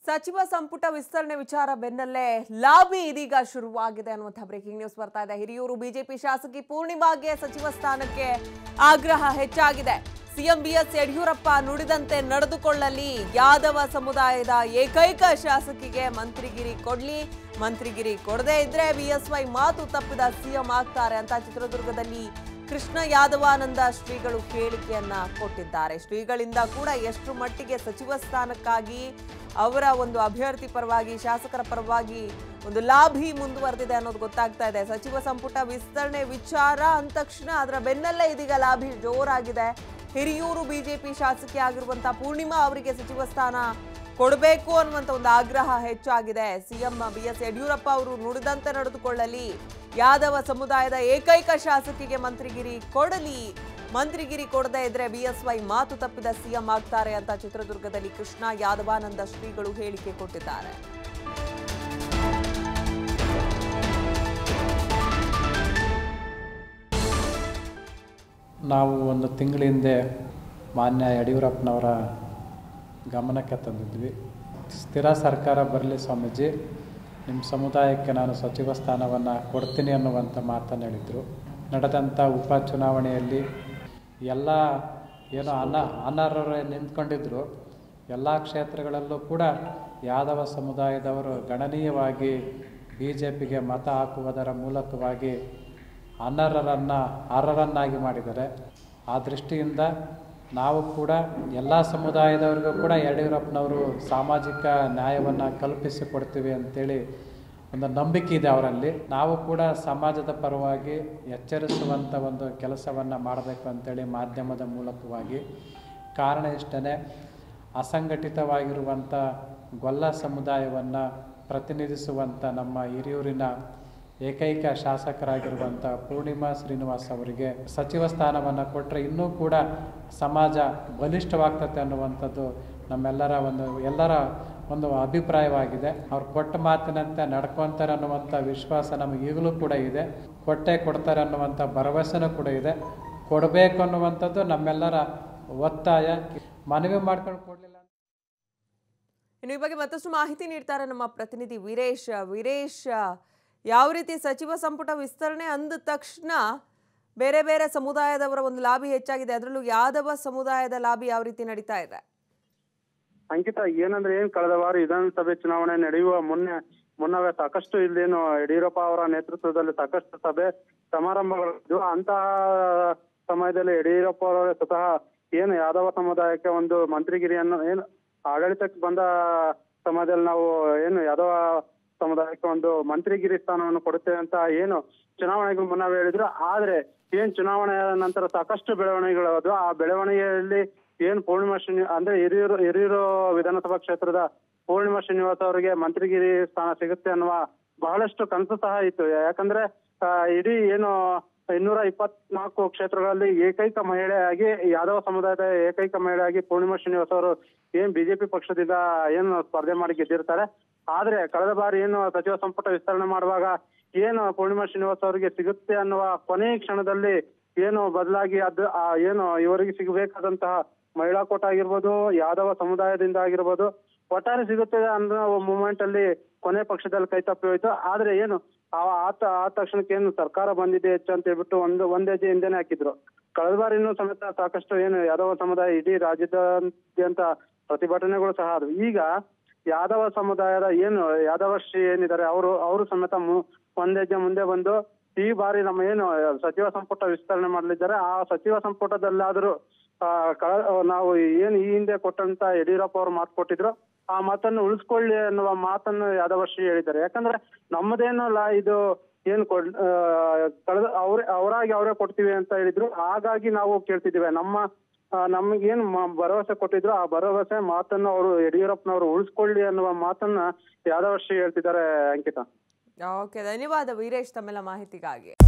ಸಚಿವ ಸಂಪುಟ ವಿಸ್ತರಣೆ ವಿಚಾರ ಬೆನ್ನಲ್ಲೇ ಲಾಬಿ ಇದೀಗ ಶುರುವಾಗಿದೆ ಅನ್ನುವಂಥ ಬ್ರೇಕಿಂಗ್ ನ್ಯೂಸ್ ಬರ್ತಾ ಇದೆ ಹಿರಿಯೂರು ಬಿಜೆಪಿ ಶಾಸಕಿ ಪೂರ್ಣಿಮಾಗೆ ಸಚಿವ ಸ್ಥಾನಕ್ಕೆ ಆಗ್ರಹ ಹೆಚ್ಚಾಗಿದೆ ಸಿಎಂ ಬಿಎಸ್ ಯಡಿಯೂರಪ್ಪ ನುಡಿದಂತೆ ನಡೆದುಕೊಳ್ಳಲಿ ಯಾದವ ಸಮುದಾಯದ ಏಕೈಕ ಶಾಸಕಿಗೆ ಮಂತ್ರಿಗಿರಿ ಕೊಡ್ಲಿ ಮಂತ್ರಿಗಿರಿ ಕೊಡದೇ ಇದ್ರೆ ಬಿಎಸ್ವೈ ಮಾತು ತಪ್ಪಿದ ಸಿಎಂ ಆಗ್ತಾರೆ ಅಂತ ಚಿತ್ರದುರ್ಗದಲ್ಲಿ ಕೃಷ್ಣ ಯಾದವಾನಂದ ಶ್ರೀಗಳು ಹೇಳಿಕೆಯನ್ನ ಕೊಟ್ಟಿದ್ದಾರೆ ಶ್ರೀಗಳಿಂದ ಕೂಡ ಎಷ್ಟು ಮಟ್ಟಿಗೆ ಸಚಿವ ಸ್ಥಾನಕ್ಕಾಗಿ ಅವರ ಒಂದು ಅಭ್ಯರ್ಥಿ ಪರವಾಗಿ ಶಾಸಕರ ಪರವಾಗಿ ಒಂದು ಲಾಭಿ ಮುಂದುವರೆದಿದೆ ಅನ್ನೋದು ಗೊತ್ತಾಗ್ತಾ ಇದೆ ಸಚಿವ ಸಂಪುಟ ವಿಸ್ತರಣೆ ವಿಚಾರ ಅಂದ ತಕ್ಷಣ ಅದರ ಬೆನ್ನಲ್ಲೇ ಇದೀಗ ಲಾಭಿ ಜೋರಾಗಿದೆ ಹಿರಿಯೂರು ಬಿಜೆಪಿ ಶಾಸಕಿ ಆಗಿರುವಂತಹ ಪೂರ್ಣಿಮಾ ಅವರಿಗೆ ಸಚಿವ ಸ್ಥಾನ ಕೊಡಬೇಕು ಅನ್ನುವಂಥ ಒಂದು ಆಗ್ರಹ ಹೆಚ್ಚಾಗಿದೆ ಸಿಎಂ ಬಿ ಎಸ್ ಯಡಿಯೂರಪ್ಪ ಅವರು ನುಡಿದಂತೆ ನಡೆದುಕೊಳ್ಳಲಿ ಯಾದವ ಸಮುದಾಯದ ಏಕೈಕ ಶಾಸಕಿಗೆ ಮಂತ್ರಿಗಿರಿ ಕೊಡಲಿ ಮಂತ್ರಿಗಿರಿ ಕೊಡದೇ ಇದ್ರೆ ಬಿಎಸ್ವೈ ಮಾತು ತಪ್ಪಿದ ಸಿಎಂ ಆಗ್ತಾರೆ ಅಂತ ಚಿತ್ರದುರ್ಗದಲ್ಲಿ ಕೃಷ್ಣ ಯಾದವಾನಂದ ಶ್ರೀಗಳು ಹೇಳಿಕೆ ಕೊಟ್ಟಿದ್ದಾರೆ ನಾವು ಒಂದು ತಿಂಗಳ ಹಿಂದೆ ಮಾನ್ಯ ಯಡಿಯೂರಪ್ಪನವರ ಗಮನಕ್ಕೆ ತಂದಿದ್ವಿ ಸ್ಥಿರ ಸರ್ಕಾರ ಬರಲಿ ಸ್ವಾಮೀಜಿ ನಿಮ್ಮ ಸಮುದಾಯಕ್ಕೆ ನಾನು ಸಚಿವ ಸ್ಥಾನವನ್ನು ಕೊಡ್ತೀನಿ ಅನ್ನುವಂಥ ಮಾತನ್ನು ಹೇಳಿದರು ನಡೆದಂಥ ಉಪಚುನಾವಣೆಯಲ್ಲಿ ಎಲ್ಲ ಏನು ಅನ ಅನರ್ಹರೇ ನಿಂತ್ಕೊಂಡಿದ್ರು ಎಲ್ಲ ಕ್ಷೇತ್ರಗಳಲ್ಲೂ ಕೂಡ ಯಾದವ ಸಮುದಾಯದವರು ಗಣನೀಯವಾಗಿ ಬಿ ಜೆ ಪಿಗೆ ಮತ ಹಾಕುವುದರ ಮೂಲಕವಾಗಿ ಅನರ್ಹರನ್ನು ಅರ್ಹರನ್ನಾಗಿ ಮಾಡಿದ್ದಾರೆ ಆ ದೃಷ್ಟಿಯಿಂದ ನಾವು ಕೂಡ ಎಲ್ಲ ಸಮುದಾಯದವರಿಗೂ ಕೂಡ ಯಡಿಯೂರಪ್ಪನವರು ಸಾಮಾಜಿಕ ನ್ಯಾಯವನ್ನು ಕಲ್ಪಿಸಿಕೊಡ್ತೀವಿ ಅಂತೇಳಿ ಒಂದು ನಂಬಿಕೆ ಇದೆ ಅವರಲ್ಲಿ ನಾವು ಕೂಡ ಸಮಾಜದ ಪರವಾಗಿ ಎಚ್ಚರಿಸುವಂಥ ಒಂದು ಕೆಲಸವನ್ನು ಮಾಡಬೇಕು ಅಂತೇಳಿ ಮಾಧ್ಯಮದ ಮೂಲಕವಾಗಿ ಕಾರಣ ಇಷ್ಟೇ ಅಸಂಘಟಿತವಾಗಿರುವಂಥ ಗೊಲ್ಲ ಸಮುದಾಯವನ್ನು ಪ್ರತಿನಿಧಿಸುವಂಥ ನಮ್ಮ ಹಿರಿಯೂರಿನ ಏಕೈಕ ಶಾಸಕರಾಗಿರುವಂಥ ಪೂರ್ಣಿಮಾ ಶ್ರೀನಿವಾಸ್ ಅವರಿಗೆ ಸಚಿವ ಸ್ಥಾನವನ್ನು ಕೊಟ್ಟರೆ ಇನ್ನೂ ಕೂಡ ಸಮಾಜ ಬಲಿಷ್ಠವಾಗ್ತದೆ ಅನ್ನುವಂಥದ್ದು ನಮ್ಮೆಲ್ಲರ ಒಂದು ಎಲ್ಲರ ಒಂದು ಅಭಿಪ್ರಾಯವಾಗಿದೆ ಅವ್ರು ಕೊಟ್ಟ ಮಾತಿನಂತೆ ನಡ್ಕೊತಾರೆ ಅನ್ನುವಂಥ ವಿಶ್ವಾಸ ನಮಗೆ ಈಗಲೂ ಕೂಡ ಇದೆ ಕೊಟ್ಟೆ ಕೊಡ್ತಾರೆ ಅನ್ನುವಂಥ ಭರವಸೆನೂ ಕೂಡ ಇದೆ ಕೊಡಬೇಕು ಅನ್ನುವಂಥದ್ದು ನಮ್ಮೆಲ್ಲರ ಒತ್ತಾಯ ಮನವಿ ಮಾಡ್ಕೊಂಡು ಕೊಡಲಿಲ್ಲ ಇನ್ನು ಈ ಬಗ್ಗೆ ಮತ್ತಷ್ಟು ಮಾಹಿತಿ ನೀಡ್ತಾರೆ ನಮ್ಮ ಪ್ರತಿನಿಧಿ ವೀರೇಶ್ ವೀರೇಶ್ ಯಾವ ರೀತಿ ಸಚಿವ ಸಂಪುಟ ವಿಸ್ತರಣೆ ಅಂದ ತಕ್ಷಣ ಬೇರೆ ಬೇರೆ ಸಮುದಾಯದವರ ಒಂದು ಲಾಭಿ ಹೆಚ್ಚಾಗಿದೆ ಅದರಲ್ಲೂ ಯಾದವ ಸಮುದಾಯದ ಲಾಭಿ ಯಾವ ರೀತಿ ನಡೀತಾ ಇದೆ ಅಂಕಿತ ಏನಂದ್ರೆ ಏನ್ ಕಳೆದ ವಾರ ವಿಧಾನಸಭೆ ಚುನಾವಣೆ ನಡೆಯುವ ಮುನ್ನೆ ಮುನ್ನವೇ ಸಾಕಷ್ಟು ಇಲ್ಲೇನು ಯಡಿಯೂರಪ್ಪ ಅವರ ನೇತೃತ್ವದಲ್ಲಿ ಸಾಕಷ್ಟು ಸಭೆ ಸಮಾರಂಭಗಳಿದ್ವು ಅಂತಹ ಸಮಯದಲ್ಲಿ ಯಡಿಯೂರಪ್ಪ ಅವರೇ ಸ್ವತಃ ಏನು ಯಾದವ ಸಮುದಾಯಕ್ಕೆ ಒಂದು ಮಂತ್ರಿಗಿರಿಯನ್ನು ಏನು ಆಡಳಿತಕ್ಕೆ ಬಂದ ಸಮಯದಲ್ಲಿ ನಾವು ಏನು ಯಾದವ ಸಮುದಾಯಕ್ಕೆ ಒಂದು ಮಂತ್ರಿಗಿರಿ ಸ್ಥಾನವನ್ನು ಕೊಡುತ್ತೇವೆ ಅಂತ ಏನು ಚುನಾವಣೆಗೂ ಮುನ್ನವೇ ಹೇಳಿದ್ರು ಆದ್ರೆ ಏನ್ ಚುನಾವಣೆಯ ನಂತರ ಸಾಕಷ್ಟು ಬೆಳವಣಿಗೆಗಳಾದವು ಆ ಬೆಳವಣಿಗೆಯಲ್ಲಿ ಏನ್ ಪೂರ್ಣಿಮಾ ಶ್ರೀನಿ ಅಂದ್ರೆ ಹಿರಿಯೂರು ಹಿರಿಯೂರು ವಿಧಾನಸಭಾ ಕ್ಷೇತ್ರದ ಪೂರ್ಣಿಮಾ ಶ್ರೀನಿವಾಸ್ ಅವರಿಗೆ ಮಂತ್ರಿಗಿರಿ ಸ್ಥಾನ ಸಿಗುತ್ತೆ ಅನ್ನುವ ಬಹಳಷ್ಟು ಕನಸು ಸಹ ಇತ್ತು ಯಾಕಂದ್ರೆ ಆ, ಇಡೀ ಏನು ಇನ್ನೂರ ಇಪ್ಪತ್ನಾಲ್ಕು ಕ್ಷೇತ್ರಗಳಲ್ಲಿ ಏಕೈಕ ಮಹಿಳೆಯಾಗಿ ಯಾದವ ಸಮುದಾಯದ ಏಕೈಕ ಮಹಿಳೆಯಾಗಿ ಪೂರ್ಣಿಮಾ ಶ್ರೀನಿವಾಸ್ ಅವರು ಏನ್ ಬಿಜೆಪಿ ಪಕ್ಷದಿಂದ ಏನು ಸ್ಪರ್ಧೆ ಮಾಡಿ ಗೆದ್ದಿರ್ತಾರೆ ಆದ್ರೆ ಕಳೆದ ಬಾರಿ ಏನು ಸಚಿವ ಸಂಪುಟ ವಿಸ್ತರಣೆ ಮಾಡುವಾಗ ಏನು ಪೂರ್ಣಿಮಾ ಶ್ರೀನಿವಾಸ್ ಅವರಿಗೆ ಸಿಗುತ್ತೆ ಅನ್ನುವ ಕೊನೆಯ ಕ್ಷಣದಲ್ಲಿ ಏನು ಬದಲಾಗಿ ಅದು ಆ ಏನು ಇವರಿಗೆ ಸಿಗಬೇಕಾದಂತಹ ಮಹಿಳಾ ಕೋಟ ಆಗಿರ್ಬೋದು ಯಾದವ ಸಮುದಾಯದಿಂದ ಆಗಿರ್ಬೋದು ಒಟ್ಟಾರೆ ಸಿಗುತ್ತೆ ಅನ್ನೋ ಮೂಮೆಂಟ್ ಅಲ್ಲಿ ಕೊನೆ ಪಕ್ಷದಲ್ಲಿ ಕೈ ತಪ್ಪಿ ಹೋಯ್ತು ಆದ್ರೆ ಏನು ಆ ಆತ ಆ ತಕ್ಷಣಕ್ಕೆ ಏನು ಸರ್ಕಾರ ಬಂದಿದೆ ಹೆಚ್ಚು ಅಂತ ಹೇಳ್ಬಿಟ್ಟು ಒಂದು ಒಂದ್ ಹೆಜ್ಜೆ ಹಿಂದೆನೆ ಹಾಕಿದ್ರು ಕಳೆದ ಬಾರಿನೂ ಸಮೇತ ಸಾಕಷ್ಟು ಏನು ಯಾದವ ಸಮುದಾಯ ಇಡೀ ರಾಜ್ಯದಾದ್ಯಂತ ಪ್ರತಿಭಟನೆಗಳು ಸಹ ಆದವು ಈಗ ಯಾದವ ಸಮುದಾಯದ ಏನು ಯಾದವಶ್ರೀ ಏನಿದ್ದಾರೆ ಅವರು ಅವರು ಸಮೇತ ಮು- ಒಂದ್ ಹೆಜ್ಜೆ ಮುಂದೆ ಬಂದು ಈ ಬಾರಿ ನಮ್ಮ ಏನು ಸಚಿವ ಸಂಪುಟ ವಿಸ್ತರಣೆ ಮಾಡಲಿದ್ದಾರೆ ಆ ಸಚಿವ ಸಂಪುಟದಲ್ಲಾದರೂ ಆ, ಕಳ ನಾವು ಏನು ಈ ಹಿಂದೆ ಕೊಟ್ಟಂತ ಯಡಿಯೂರಪ್ಪ ಅವರು ಮಾತು ಕೊಟ್ಟಿದ್ರು ಆ ಮಾತನ್ನು ಉಳಿಸ್ಕೊಳ್ಳಿ ಅನ್ನುವ ಮಾತನ್ನು ಯಾದವಶ್ರೀ ಹೇಳಿದ್ದಾರೆ ಯಾಕಂದ್ರೆ ನಮ್ಮದೇನಲ್ಲ ಇದು ಏನು ಕೊಡ್ ಆ, ಕಳೆದ ಅವ್ರೇ ಅವರಾಗಿ ಅವರೇ ಕೊಡ್ತೀವಿ ಅಂತ ಹೇಳಿದ್ರು ಹಾಗಾಗಿ ನಾವು ಕೇಳ್ತಿದ್ದೀವಿ ನಮ್ಮ ಆ, ನಮ್ಗೇನು ಮ- ಭರವಸೆ ಕೊಟ್ಟಿದ್ರು ಆ ಭರವಸೆ ಮಾತನ್ನು ಅವರು ಯಡಿಯೂರಪ್ಪನವರು ಉಳಿಸ್ಕೊಳ್ಳಿ ಅನ್ನುವ ಮಾತನ್ನ ಯಾದವಶ್ರೀ ಹೇಳ್ತಿದ್ದಾರೆ ಅಂಕಿತಾ ಓಕೆ ಧನ್ಯವಾದ ವೀರೇಶ್ ತಮ್ಮೆಲ್ಲ ಮಾಹಿತಿಗಾಗಿ